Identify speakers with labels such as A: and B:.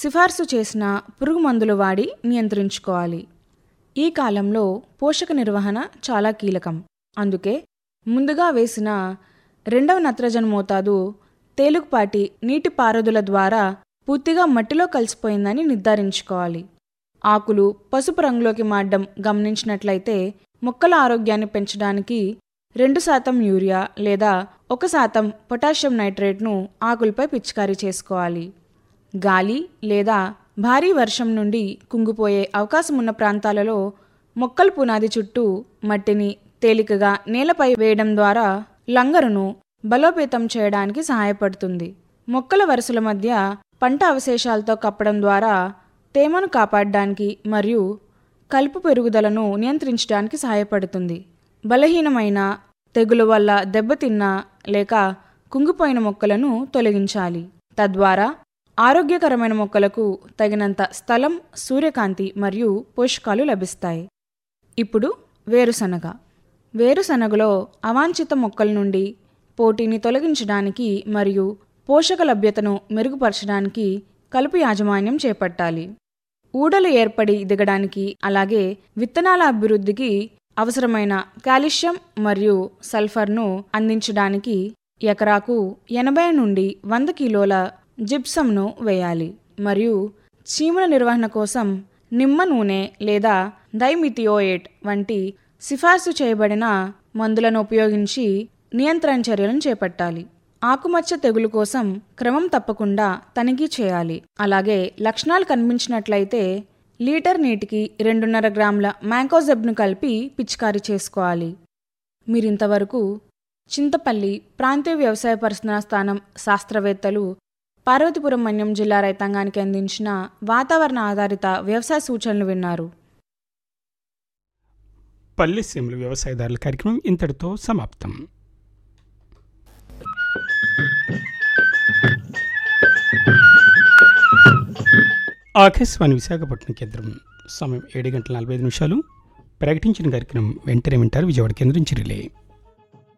A: సిఫార్సు చేసిన పురుగు మందులు వాడి నియంత్రించుకోవాలి ఈ కాలంలో పోషక నిర్వహణ చాలా కీలకం అందుకే ముందుగా వేసిన రెండవ నత్రజని మోతాదు తేలికపాటి నీటి పారుదల ద్వారా పూర్తిగా మట్టిలో కలిసిపోయిందని నిర్ధారించుకోవాలి ఆకులు పసుపు రంగులోకి మారడం గమనించినట్లయితే మొక్కల ఆరోగ్యాన్ని పెంచడానికి రెండు శాతం యూరియా లేదా ఒక శాతం పొటాషియం నైట్రేట్ను ఆకులపై పిచికారీ చేసుకోవాలి గాలి లేదా భారీ వర్షం నుండి కుంగిపోయే అవకాశం ఉన్న ప్రాంతాలలో మొక్కల పునాది చుట్టూ మట్టిని తేలికగా నేలపై వేయడం ద్వారా లంగరును బలోపేతం చేయడానికి సహాయపడుతుంది మొక్కల వరుసల మధ్య పంట అవశేషాలతో కప్పడం ద్వారా తేమను కాపాడడానికి మరియు కలుపు పెరుగుదలను నియంత్రించడానికి సహాయపడుతుంది బలహీనమైన తెగులు వల్ల దెబ్బతిన్న లేక కుంగిపోయిన మొక్కలను తొలగించాలి తద్వారా ఆరోగ్యకరమైన మొక్కలకు తగినంత స్థలం సూర్యకాంతి మరియు పోషకాలు లభిస్తాయి ఇప్పుడు వేరుశనగ వేరుశనగలో అవాంఛిత మొక్కల నుండి పోటీని తొలగించడానికి మరియు పోషక లభ్యతను మెరుగుపరచడానికి కలుపు యాజమాన్యం చేపట్టాలి ఊడలు ఏర్పడి దిగడానికి అలాగే విత్తనాల అభివృద్ధికి అవసరమైన కాల్షియం మరియు సల్ఫర్ను అందించడానికి ఎకరాకు ఎనభై నుండి వంద కిలోల జిప్సంను వేయాలి మరియు చీమల నిర్వహణ కోసం నిమ్మ నూనె లేదా డైమిథియోయేట్ వంటి సిఫార్సు చేయబడిన మందులను ఉపయోగించి నియంత్రణ చర్యలను చేపట్టాలి ఆకుమచ్చ తెగులు కోసం క్రమం తప్పకుండా తనిఖీ చేయాలి అలాగే లక్షణాలు కనిపించినట్లయితే లీటర్ నీటికి రెండున్నర గ్రాముల మ్యాంకోజెబ్ను కలిపి పిచికారీ చేసుకోవాలి మీరింతవరకు చింతపల్లి ప్రాంతీయ వ్యవసాయ పరిశోధనా స్థానం శాస్త్రవేత్తలు పార్వతీపురం మన్యం జిల్లా రైతాంగానికి అందించిన వాతావరణ ఆధారిత వ్యవసాయ సూచనలు విన్నారు
B: పల్లెసీమల వ్యవసాయదారుల కార్యక్రమం ఇంతటితో సమాప్తం ఆకాశవాణి విశాఖపట్నం కేంద్రం సమయం ఏడు గంటల నలభై ఐదు నిమిషాలు ప్రకటించిన కార్యక్రమం వెంటనే వింటారు విజయవాడ కేంద్రం చిరిలే